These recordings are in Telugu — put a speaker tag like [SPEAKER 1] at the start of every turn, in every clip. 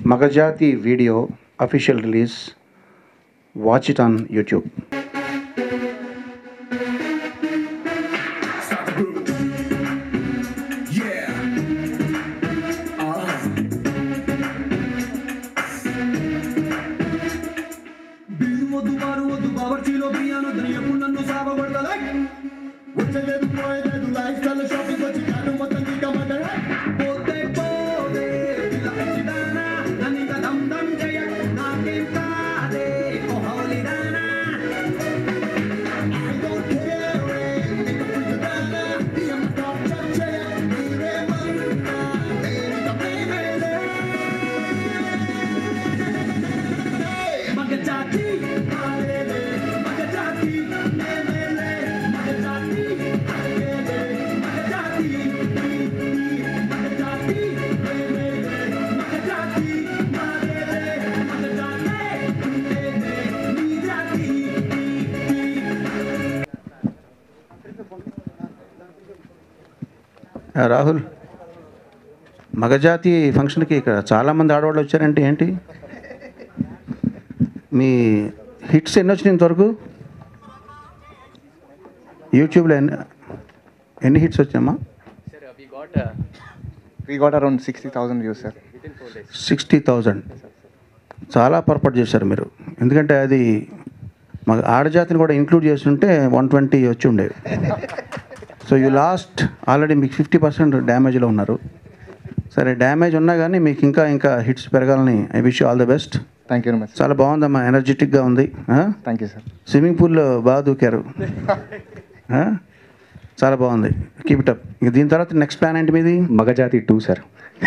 [SPEAKER 1] మగజాతి video official release watch it on YouTube
[SPEAKER 2] bill వద్దు బారు వద్దు బావర్చీలో బియ్యాను దయ్యపు నన్ను సావగొడతలే వచ్చలేదు పోయలేదు లైఫ్ స్టైల్ షాపింగ్ వచ్చి కాను మొత్తం తీకమంటారా పోతే పోదే పిల్ల పిచ్చిదానా నన్ను ఇంకా దమ్ దమ్ చేయ నాకేం కాదే ఓ హౌలిదానా I don't care నీకు పిచ్చిదానా నీ అమ్మ టార్చర్ చేయ నీవేమన్నా నేను ప్రేమేలే మగజాతి ఆరేలే మగజాతి మేమేలే మగజాతి ఆరేలే మగజాతి మగజాతి మేమేలే మగజాతి మారేలే మగజాతే మేమే నీ జాతి
[SPEAKER 1] ఆ, రాహుల్ మగజాతి ఫంక్షన్కి ఇక్కడ చాలామంది ఆడవాళ్ళు వచ్చారంటే ఏంటి మీ హిట్స్ ఎన్ని వచ్చినాయి ఇంతవరకు యూట్యూబ్లో ఎన్ని ఎన్ని హిట్స్ వచ్చాయమ్మా
[SPEAKER 3] We got around 60,000 views, sir.
[SPEAKER 1] Sixty thousand చాలా పొరపాటు చేశారు మీరు ఎందుకంటే అది మా ఆడజాతిని కూడా ఇంక్లూడ్ చేస్తుంటే వన్ ట్వంటీ వచ్చి ఉండేవి సో యూ లాస్ట్ ఆల్రెడీ మీకు ఫిఫ్టీ పర్సెంట్ డ్యామేజ్లో ఉన్నారు సరే డ్యామేజ్ ఉన్నా కానీ మీకు ఇంకా ఇంకా హిట్స్ పెరగాలని I wish all the best
[SPEAKER 3] Thank you very much. sir.
[SPEAKER 1] చాలా బాగుందమ్మా ఎనర్జెటిక్గా ఉంది
[SPEAKER 3] Thank you, sir.
[SPEAKER 1] స్విమ్మింగ్ పూల్లో బాగా దూకారు ఆ? చాలా బాగుంది కీప్ ఇట్ అప్ ఇక దీని తర్వాత నెక్స్ట్ ప్లాన్ ఏంటి మీది
[SPEAKER 4] మగజాతి టూ సార్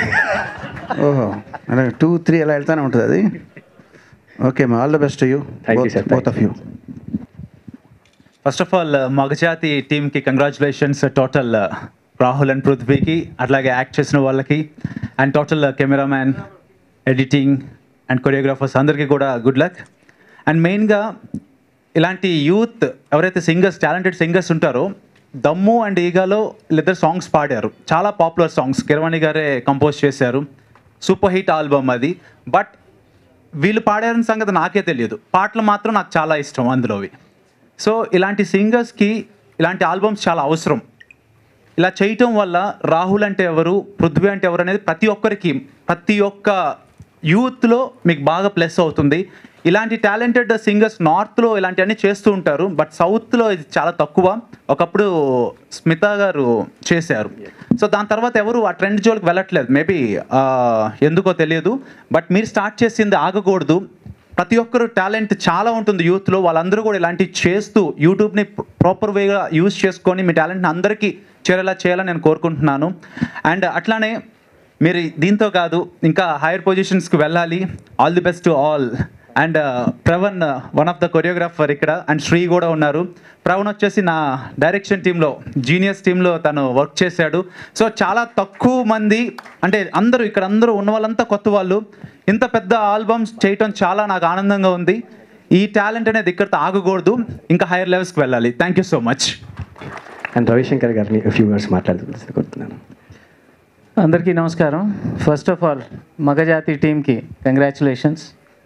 [SPEAKER 1] ఓహో అలాగే టూ త్రీ అలా వెళ్తానే ఉంటుంది అది ఓకే మా all the best you
[SPEAKER 4] Thank you, sir.
[SPEAKER 1] Both of you
[SPEAKER 5] first of all Magajathi టీమ్కి కంగ్రాచులేషన్స్ టోటల్ రాహుల్ అండ్ పృథ్వీకి అట్లాగే యాక్ట్ చేసిన వాళ్ళకి and total cameraman editing and choreographers అందరికీ కూడా గుడ్ లక్ అండ్ మెయిన్గా ఇలాంటి యూత్ ఎవరైతే సింగర్స్ టాలెంటెడ్ సింగర్స్ ఉంటారో దమ్ము అండ్ ఈగాలో వీళ్ళిద్దరు సాంగ్స్ పాడారు చాలా పాపులర్ సాంగ్స్ కిరవాణి గారే కంపోజ్ చేశారు సూపర్ హిట్ ఆల్బమ్ అది బట్ వీళ్ళు పాడారని సంగతి నాకే తెలియదు పాటలు మాత్రం నాకు చాలా ఇష్టం అందులోవి సో ఇలాంటి సింగర్స్కి ఇలాంటి ఆల్బమ్స్ చాలా అవసరం ఇలా చేయటం వల్ల రాహుల్ అంటే ఎవరు పృథ్వీ అంటే ఎవరు అనేది ప్రతి ఒక్కరికి ప్రతి ఒక్క యూత్లో మీకు బాగా ప్లస్ అవుతుంది ఇలాంటి టాలెంటెడ్ సింగర్స్ నార్త్లో ఇలాంటివన్నీ చేస్తూ ఉంటారు బట్ సౌత్లో ఇది చాలా తక్కువ ఒకప్పుడు స్మిత గారు చేశారు సో దాని తర్వాత ఎవరు ఆ ట్రెండ్ జోలికి వెళ్ళట్లేదు మేబీ ఎందుకో తెలియదు బట్ మీరు స్టార్ట్ చేసింది ఆగకూడదు ప్రతి ఒక్కరు టాలెంట్ చాలా ఉంటుంది యూత్లో వాళ్ళందరూ కూడా ఇలాంటివి చేస్తూ యూట్యూబ్ని ప్రాపర్ వేగా యూజ్ చేసుకొని మీ టాలెంట్ని అందరికీ చేరేలా చేయాలని నేను కోరుకుంటున్నాను అండ్ అట్లానే మీరు దీంతో కాదు ఇంకా హైయర్ పొజిషన్స్కి వెళ్ళాలి all the best to all and Pravan one of the choreographer ఇక్కడ అండ్ శ్రీ కూడా ఉన్నారు ప్రవణ్ వచ్చేసి నా డైరెక్షన్ టీంలో జీనియస్ టీంలో తను వర్క్ చేశాడు సో చాలా తక్కువ మంది అంటే అందరూ ఇక్కడ అందరూ ఉన్న వాళ్ళంతా కొత్త వాళ్ళు ఇంత పెద్ద ఆల్బమ్స్ చేయటం చాలా నాకు ఆనందంగా ఉంది ఈ టాలెంట్ అనేది ఇక్కడితో ఆగకూడదు ఇంకా హైయర్ లెవెల్స్కి వెళ్ళాలి thank you so much
[SPEAKER 4] and Ravishankar గారిని ఫ్యూ వర్డ్స్ మాట్లాడుతూ కోరుతున్నాను
[SPEAKER 6] అందరికీ నమస్కారం ఫస్ట్ ఆఫ్ ఆల్ మగజాతి టీమ్కి congratulations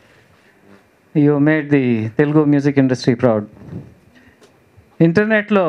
[SPEAKER 6] you made the Telugu music industry proud ఇంటర్నెట్లో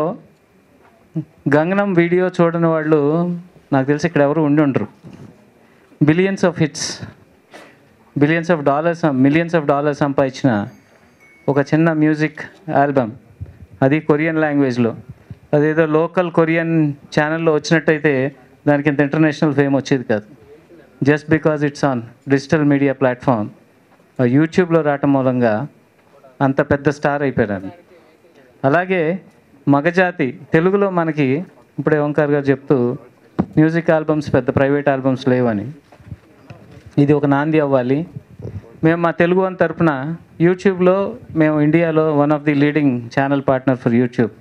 [SPEAKER 6] గంగనం వీడియో చూడని వాళ్ళు నాకు తెలిసి ఇక్కడ ఎవరు ఉండి ఉండరు billions of hits billions of dollars millions of dollars సంపాదించిన ఒక చిన్న మ్యూజిక్ ఆల్బమ్ అది కొరియన్ లాంగ్వేజ్లో అదేదో లోకల్ కొరియన్ ఛానల్లో వచ్చినట్టయితే దానికి ఇంత ఇంటర్నేషనల్ ఫేమ్ వచ్చేది కాదు just because it's on digital media platform యూట్యూబ్లో రావటం మూలంగా అంత పెద్ద స్టార్ అయిపోయారు అలాగే మగజాతి తెలుగులో మనకి ఇప్పుడే ఓంకార్ గారు చెప్తూ మ్యూజిక్ ఆల్బమ్స్ పెద్ద ప్రైవేట్ ఆల్బమ్స్ లేవని ఇది ఒక నాంది అవ్వాలి మేము మా తెలుగు వన్ తరపున యూట్యూబ్లో మేము ఇండియాలో one of the leading channel partner for YouTube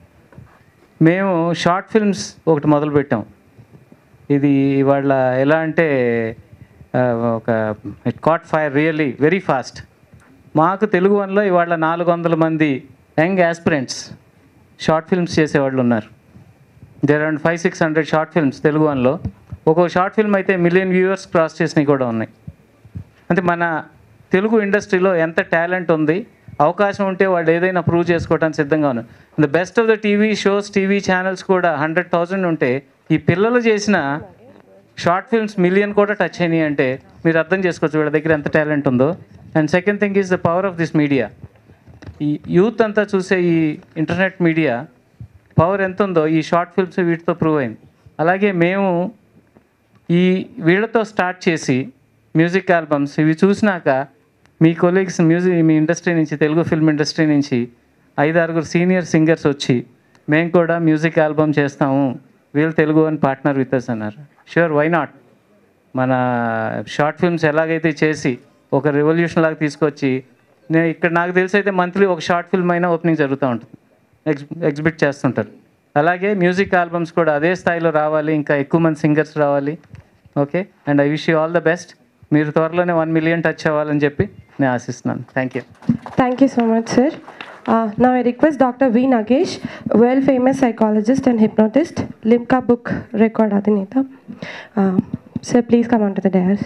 [SPEAKER 6] మేము షార్ట్ ఫిల్మ్స్ ఒకటి మొదలుపెట్టాం ఇది ఇవాళ ఎలా అంటే ఆ, ఒక it caught fire really very fast మాకు తెలుగు వన్లో ఇవాళ నాలుగు వందల మంది యంగ్ ఆస్పిరెంట్స్ షార్ట్ ఫిల్మ్స్ చేసేవాళ్ళు ఉన్నారు there around five six hundred short films Telugu వన్లో ఒక్కో షార్ట్ ఫిల్మ్ అయితే మిలియన్ వ్యూవర్స్ క్రాస్ చేసినవి కూడా ఉన్నాయి అంటే మన తెలుగు ఇండస్ట్రీలో ఎంత టాలెంట్ ఉంది అవకాశం ఉంటే వాళ్ళు ఏదైనా ప్రూవ్ చేసుకోవడానికి సిద్ధంగా ఉన్నారు the best of the TV shows TV channels కూడా హండ్రెడ్ థౌజండ్ ఉంటే ఈ పిల్లలు చేసిన షార్ట్ ఫిల్మ్స్ మిలియన్ కూడా టచ్ అయినాయి అంటే మీరు అర్థం చేసుకోవచ్చు వీళ్ళ దగ్గర ఎంత టాలెంట్ ఉందో and second thing is the power of this media ఈ యూత్ అంతా చూసే ఈ ఇంటర్నెట్ మీడియా పవర్ ఎంత ఉందో ఈ షార్ట్ ఫిల్మ్స్ వీటితో ప్రూవ్ అయింది అలాగే మేము ఈ వీళ్ళతో స్టార్ట్ చేసి మ్యూజిక్ ఆల్బమ్స్ ఇవి చూసినాక మీ కొలీగ్స్ మ్యూజిక్ మీ ఇండస్ట్రీ నుంచి తెలుగు ఫిల్మ్ ఇండస్ట్రీ నుంచి ఐదు ఆరుగురు సీనియర్ సింగర్స్ వచ్చి మేము కూడా మ్యూజిక్ ఆల్బమ్ చేస్తాము వీళ్ళు తెలుగు అని పార్ట్నర్ విత్ అస్ అన్నారు షూర్ వై నాట్ మన షార్ట్ ఫిల్మ్స్ ఎలాగైతే చేసి ఒక రెవల్యూషన్ లాగా తీసుకొచ్చి నేను ఇక్కడ నాకు తెలిసి అయితే మంత్లీ ఒక షార్ట్ ఫిల్మ్ అయినా ఓపెనింగ్ జరుగుతూ ఉంటుంది ఎక్స్ ఎగ్జిబిట్ చేస్తుంటారు అలాగే మ్యూజిక్ ఆల్బమ్స్ కూడా అదే స్థాయిలో రావాలి ఇంకా ఎక్కువ మంది సింగర్స్ రావాలి okay and I wish you all the best మీరు త్వరలోనే వన్ మిలియన్ టచ్ అవ్వాలని చెప్పి నేను ఆశిస్తున్నాను thank you
[SPEAKER 7] Thank you so much, sir. Uh, now I request Dr. V. Nagesh, world famous psychologist and hypnotist, Limca book record Adineta. Uh, sir, please come onto the dais.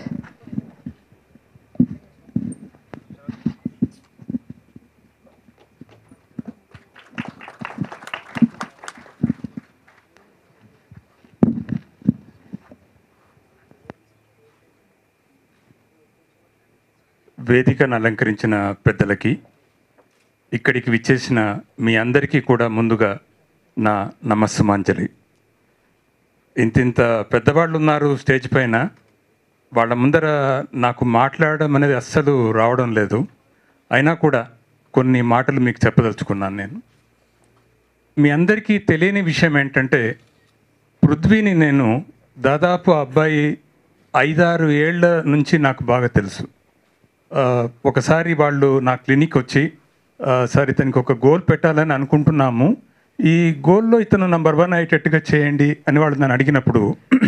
[SPEAKER 8] వేదికను అలంకరించిన పెద్దలకి ఇక్కడికి విచ్చేసిన మీ అందరికీ కూడా ముందుగా నా నమస్సుమాంజలి ఇంతింత పెద్దవాళ్ళు ఉన్నారు స్టేజ్ పైన వాళ్ళ ముందర నాకు మాట్లాడడం అనేది అస్సలు రావడం లేదు అయినా కూడా కొన్ని మాటలు మీకు చెప్పదలుచుకున్నాను నేను మీ అందరికీ తెలియని విషయం ఏంటంటే పృథ్వీని నేను దాదాపు ఆ అబ్బాయి ఐదారు ఏళ్ల నుంచి నాకు బాగా తెలుసు ఆ, ఒకసారి వాళ్ళు నా క్లినిక్ వచ్చి ఆ, సార్ ఇతనికి ఒక గోల్ పెట్టాలని అనుకుంటున్నాము ఈ గోల్లో ఇతను నంబర్ వన్ అయ్యేటట్టుగా చేయండి అని వాళ్ళు నన్ను అడిగినప్పుడు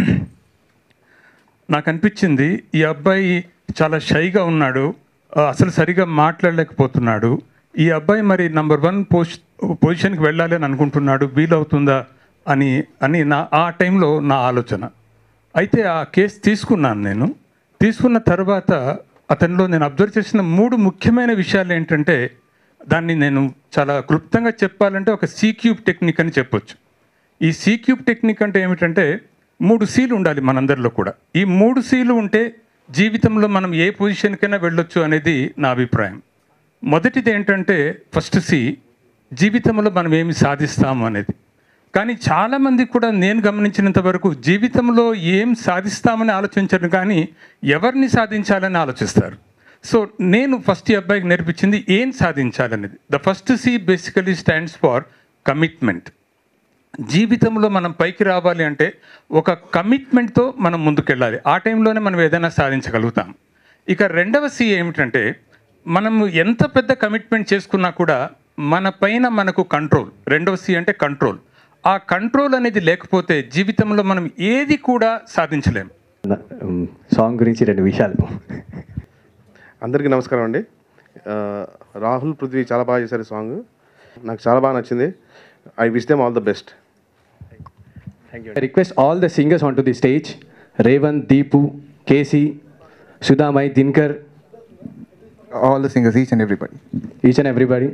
[SPEAKER 8] నాకు అనిపించింది ఈ అబ్బాయి చాలా షైగా ఉన్నాడు ఆ, అసలు సరిగా మాట్లాడలేకపోతున్నాడు ఈ అబ్బాయి మరి నంబర్ వన్ పోజ్ పొజిషన్కి వెళ్ళాలి అని అనుకుంటున్నాడు వీలవుతుందా అని అని నా ఆ టైంలో నా ఆలోచన అయితే ఆ కేసు తీసుకున్నాను నేను తీసుకున్న తర్వాత అతనిలో నేను అబ్జర్వ్ చేసిన మూడు ముఖ్యమైన విషయాలు ఏంటంటే దాన్ని నేను చాలా క్లుప్తంగా చెప్పాలంటే ఒక సీక్యూబ్ టెక్నిక్ అని చెప్పొచ్చు ఈ సీక్యూబ్ టెక్నిక్ అంటే ఏమిటంటే మూడు సీలు ఉండాలి మనందరిలో కూడా ఈ మూడు సీలు ఉంటే జీవితంలో మనం ఏ పొజిషన్కైనా వెళ్ళొచ్చు అనేది నా అభిప్రాయం మొదటిది ఏంటంటే ఫస్ట్ సి జీవితంలో మనం ఏమి సాధిస్తాము అనేది కానీ చాలామంది కూడా నేను గమనించినంత వరకు జీవితంలో ఏం సాధిస్తామని ఆలోచించరు కానీ ఎవరిని సాధించాలని ఆలోచిస్తారు సో నేను ఫస్ట్ ఈ అబ్బాయికి నేర్పించింది ఏం సాధించాలనేది the first C basically stands for commitment జీవితంలో మనం పైకి రావాలి అంటే ఒక కమిట్మెంట్తో మనం ముందుకెళ్ళాలి ఆ టైంలోనే మనం ఏదైనా సాధించగలుగుతాం ఇక రెండవ సి ఏమిటంటే మనం ఎంత పెద్ద కమిట్మెంట్ చేసుకున్నా కూడా మన పైన మనకు కంట్రోల్ రెండవ సి అంటే కంట్రోల్ ఆ కంట్రోల్ అనేది లేకపోతే జీవితంలో మనం ఏది కూడా సాధించలేం
[SPEAKER 4] సాంగ్ గురించి రెండు విషయాలు
[SPEAKER 9] అందరికీ నమస్కారం అండి ఆ, రాహుల్ పృథ్వీ చాలా బాగా చేశారు సాంగ్ నాకు చాలా బాగా నచ్చింది I wish them all the best
[SPEAKER 4] I request all the singers onto the stage Revan, Deepu, Casey, Sudhamai, Dinkar,
[SPEAKER 3] All the singers, each and everybody.
[SPEAKER 4] each and everybody.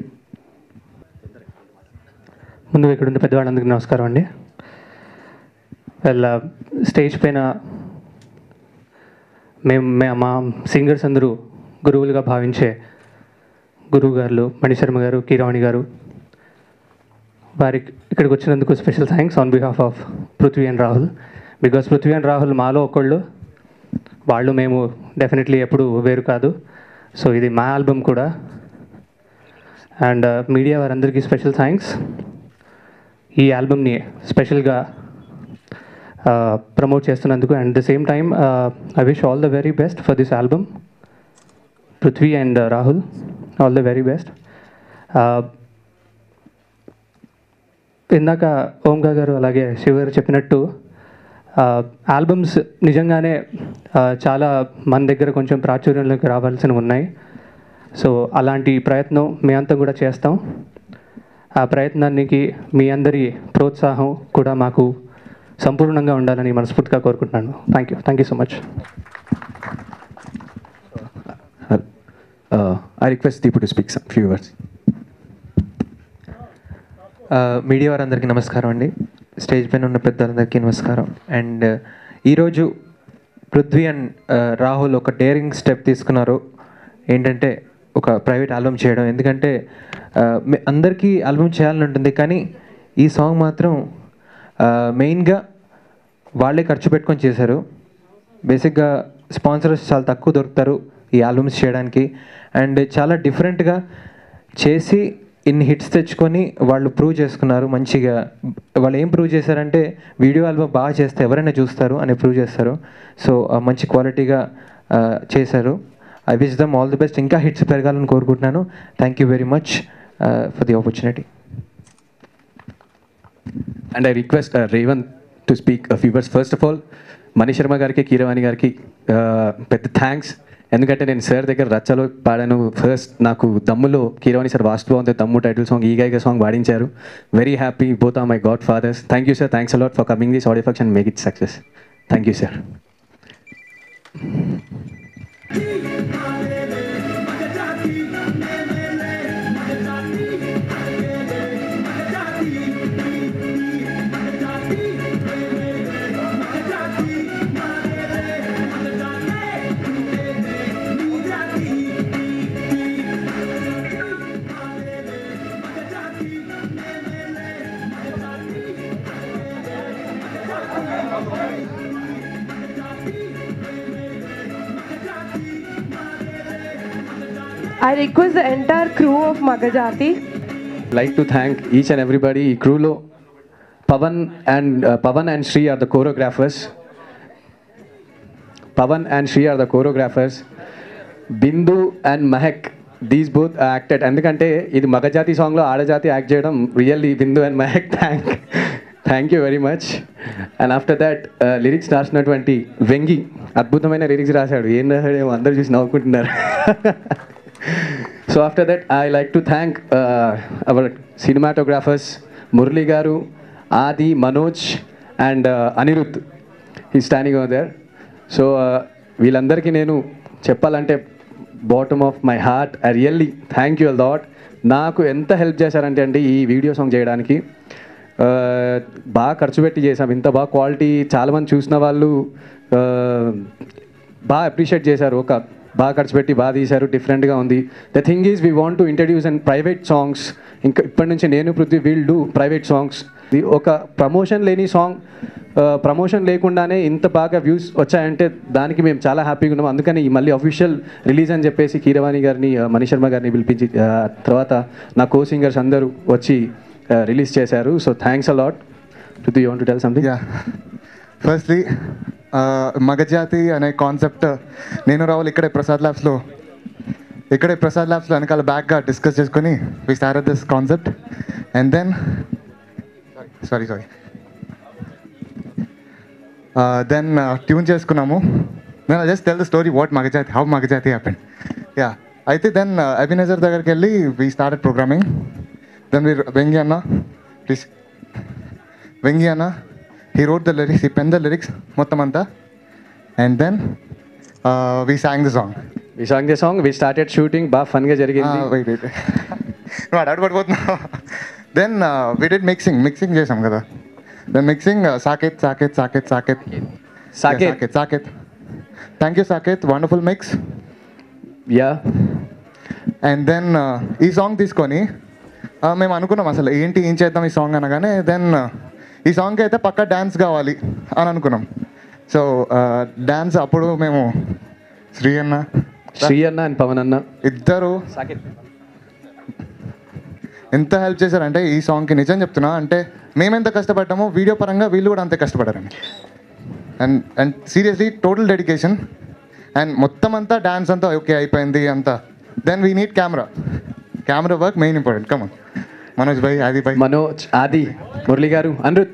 [SPEAKER 10] ముందుగా ఇక్కడ ఉన్న పెద్దవాళ్ళందరికీ నమస్కారం అండి వాళ్ళ స్టేజ్ పైన మేము మే- మా సింగర్స్ అందరూ గురువులుగా భావించే గురువు గారు మణిశర్మ గారు కీరవాణి గారు వారికి ఇక్కడికి వచ్చినందుకు special thanks on behalf of Prithvi and Rahul because Prithvi and Rahul మాలో ఒకళ్ళు వాళ్ళు మేము డెఫినెట్లీ ఎప్పుడు వేరు కాదు సో ఇది మా ఆల్బమ్ కూడా అండ్ మీడియా వారందరికీ స్పెషల్ థ్యాంక్స్ ఈ ఆల్బమ్ని స్పెషల్గా ప్రమోట్ చేస్తున్నందుకు and the same time I wish all the very best for this album Prithvi and Rahul all the very best ఇందాక ఓంకా గారు అలాగే శివ గారు చెప్పినట్టు ఆల్బమ్స్ నిజంగానే ఆ, చాలా మన దగ్గర కొంచెం ప్రాచుర్యంలోకి రావాల్సినవి ఉన్నాయి సో అలాంటి ప్రయత్నం మేమంతా కూడా చేస్తాం ఆ ప్రయత్నానికి మీ అందరి ప్రోత్సాహం కూడా మాకు సంపూర్ణంగా ఉండాలని మనస్ఫూర్తిగా కోరుకుంటున్నాను thank you thank you so much
[SPEAKER 4] I request Deepu to speak some few words.
[SPEAKER 11] Media వారందరికీ నమస్కారం అండి స్టేజ్ పైన ఉన్న పెద్దలందరికీ నమస్కారం అండ్ ఈరోజు పృథ్వీ అండ్ రాహుల్ ఒక డేరింగ్ స్టెప్ తీసుకున్నారు ఏంటంటే ఒక ప్రైవేట్ ఆల్బమ్ చేయడం ఎందుకంటే ఆ, మే- అందరికీ ఆల్బమ్ చేయాలని ఉంటుంది కానీ ఈ సాంగ్ మాత్రం మెయిన్గా వాళ్ళే ఖర్చు పెట్టుకొని చేశారు బేసిక్గా స్పాన్సర్స్ చాలా తక్కువ దొరుకుతారు ఈ ఆల్బమ్స్ చేయడానికి అండ్ చాలా డిఫరెంట్గా చేసి ఇన్ని హిట్స్ తెచ్చుకొని వాళ్ళు ప్రూవ్ చేసుకున్నారు మంచిగా వాళ్ళు ఏం ప్రూవ్ చేశారంటే వీడియో ఆల్బమ్ బాగా చేస్తే ఎవరైనా చూస్తారు అని ప్రూవ్ చేస్తారు సో మంచి క్వాలిటీగా చేశారు I wish them all the best ఇంకా హిట్స్ పెరగాలని కోరుకుంటున్నాను thank you very much for the opportunity
[SPEAKER 4] and I request Revanth to speak few words first of all Mani Sharma గారికి కీరవాణి గారికి uh, పెద్ద థ్యాంక్స్ ఎందుకంటే నేను సార్ దగ్గర రచ్చలో పాడాను ఫస్ట్ నాకు దమ్ములో కీరవాణి సార్ వాస్తు బాగుంది దమ్ము టైటిల్ సాంగ్ ఈ గైగా సాంగ్ పాడించారు very happy both are my godfathers thank you sir thanks a lot for coming this audio function make it success thank you sir
[SPEAKER 7] I request the entire crew of Magajati
[SPEAKER 4] like to thank each and everybody ఈ క్రూలో Pavan and Pavan and Sri are the choreographers Pavan and Sri are the choreographers Bindu and Mahak these both acted ఎందుకంటే ఇది మగజాతి సాంగ్లో ఆడజాతి యాక్ట్ చేయడం really Bindu and Mahak thank thank you very much and after that lyrics రాసినటువంటి వెంగి అద్భుతమైన లిరిక్స్ రాశాడు ఏం రాశాడు ఏమో అందరు చూసి నవ్వుకుంటున్నారు so after that I like to thank our cinematographers Murali garu Adi Manoj and Anirudh ఈ స్టాండింగ్ ఓవర్ దేర్ సో వీళ్ళందరికీ నేను చెప్పాలంటే bottom of my heart I really thank you lot నాకు ఎంత హెల్ప్ చేశారంటే అండి ఈ వీడియో సాంగ్ చేయడానికి Uh, బాగా ఖర్చు పెట్టి చేసాం ఇంత బాగా క్వాలిటీ చాలామంది చూసిన వాళ్ళు uh, బాగా అప్రిషియేట్ చేశారు ఒక బాగా ఖర్చు పెట్టి బాగా తీశారు డిఫరెంట్గా ఉంది the thing is we want to introduce and private songs ఇంకా ఇప్పటి నుంచి నేను Prithvi will do private songs ఇది ఒక ప్రమోషన్ లేని సాంగ్ ప్రమోషన్ లేకుండానే ఇంత బాగా వ్యూస్ వచ్చాయంటే దానికి మేము చాలా హ్యాపీగా ఉన్నాం అందుకని ఈ మళ్ళీ అఫీషియల్ రిలీజ్ అని చెప్పేసి కీరవాణి గారిని uh, మణి శర్మ గారిని పిలిపించి uh, తర్వాత నా కో సింగర్స్ అందరూ వచ్చి రిలీజ్ చేశారు so thanks a lot Prithvi want to tell something
[SPEAKER 3] yeah firstly Magajathi అనే కాన్సెప్ట్ నేను రావాలి ఇక్కడే ప్రసాద్ ల్యాబ్స్లో ఇక్కడే ప్రసాద్ ల్యాబ్స్లో వెనకాల బ్యాక్గా డిస్కస్ చేసుకొని we start this concept and then sorry sorry then tune చేసుకున్నాము నేను just tell the story what Magajathi how Magajathi happen yeah అయితే దెన్ అభినజర్ దగ్గరికి వెళ్ళి we started programming then we Vengi అన్న ప్లీజ్ వెంగి అన్న హీ రోడ్ ద లిరిక్స్ ఈ పెన్ ద లిరిక్స్ మొత్తం అంతా and then we song the song
[SPEAKER 4] we song the song we started shooting బాగా ఫన్గా జరిగింది
[SPEAKER 3] వెయిట్ వెయిట్ నువ్వు అడాడు పడిపోతున్నావు then we did mixing mixing చేసాం కదా then mixing Saketh Saketh Saketh Saketh
[SPEAKER 4] Saketh.
[SPEAKER 3] Saketh Saketh thank you Saketh wonderful mix
[SPEAKER 4] yeah
[SPEAKER 3] and then ఈ సాంగ్ తీసుకొని uh, మేము అనుకున్నాం అసలు ఏంటి ఏం చేద్దాం ఈ సాంగ్ అనగానే దెన్ ఈ సాంగ్కి అయితే పక్క డ్యాన్స్ కావాలి అని అనుకున్నాం సో డ్యాన్స్ అప్పుడు మేము శ్రీ అన్న
[SPEAKER 4] శ్రీ అన్న అండ్ పవన్ అన్న
[SPEAKER 3] ఇద్దరు ఎంత హెల్ప్ చేశారంటే ఈ సాంగ్కి నిజం చెప్తున్నా అంటే మేమెంత కష్టపడ్డామో వీడియో పరంగా వీళ్ళు కూడా అంతే కష్టపడారండి and and seriously total dedication and మొత్తం అంతా డ్యాన్స్ అంతా ఓకే అయిపోయింది అంతా then we need camera camera work main important come on Manoj bhai Adi bhai
[SPEAKER 4] Manoj Adi Murali garu Anirudh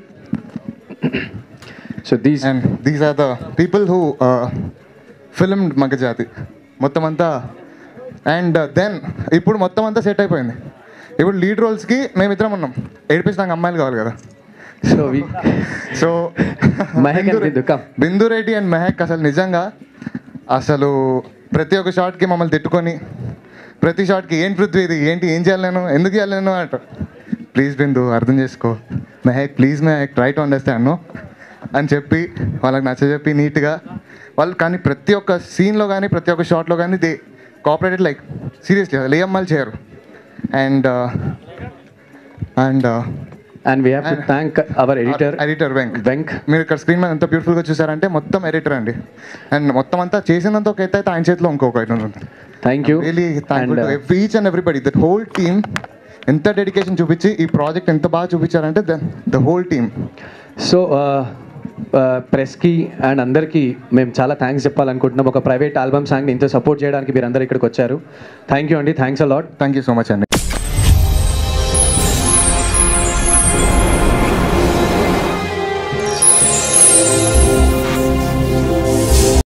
[SPEAKER 4] so these
[SPEAKER 3] and these are the people who film Magajathi మొత్తం అంతా అండ్ దెన్ ఇప్పుడు మొత్తం అంతా సెట్ అయిపోయింది ఇప్పుడు లీడ్ రోల్స్కి మేమిద్దరం ఉన్నాం ఏడిపించడానికి అమ్మాయిలు కావాలి కదా
[SPEAKER 4] so we
[SPEAKER 3] so
[SPEAKER 4] Mehak and Bindu, come.
[SPEAKER 3] Bindu Reddy and Mehak అసలు నిజంగా అసలు ప్రతి ఒక్క షాట్కి మమ్మల్ని తిట్టుకొని ప్రతి షాట్కి ఏంటి పృథ్వీ ఇది ఏంటి ఏం చేయాలి నేను ఎందుకు చేయాలి నేను అంట ప్లీజ్ బిందు అర్థం చేసుకో Mehak please Mehak try to understand no అని చెప్పి వాళ్ళకి నచ్చ చెప్పి నీట్గా వాళ్ళు కానీ ప్రతి ఒక్క సీన్లో కానీ ప్రతి ఒక్క షాట్లో కానీ దే కోఆపరేటెడ్ లైక్ సీరియస్లీ లేయమ్మాలు చేయరు and and
[SPEAKER 4] and we have to thank our editor
[SPEAKER 3] editor వెంక్
[SPEAKER 4] వెంక్
[SPEAKER 3] మీరు ఇక్కడ స్క్రీన్ మీద ఎంత బ్యూటిఫుల్గా చూసారంటే మొత్తం ఎడిటర్ అండి అండ్ మొత్తం అంతా చేసినంత ఒక ఎత్తు అయితే ఆయన చేతిలో ఇంకొక ఐటమ్ ఉంటుంది
[SPEAKER 4] thank you
[SPEAKER 3] really thankful
[SPEAKER 4] And,
[SPEAKER 3] to each and everybody the whole team ఎంత డెడికేషన్ చూపించి ఈ ప్రాజెక్ట్ ఎంత బాగా చూపించారంటే ద హోల్ టీమ్
[SPEAKER 4] సో ప్రెస్కి అండ్ అందరికీ మేము చాలా థ్యాంక్స్ చెప్పాలనుకుంటున్నాం ఒక ప్రైవేట్ ఆల్బమ్ సాంగ్ని ఇంత సపోర్ట్ చేయడానికి మీరు అందరు ఇక్కడికి వచ్చారు థ్యాంక్ యూ అండి thanks a lot
[SPEAKER 3] thank you so much అండి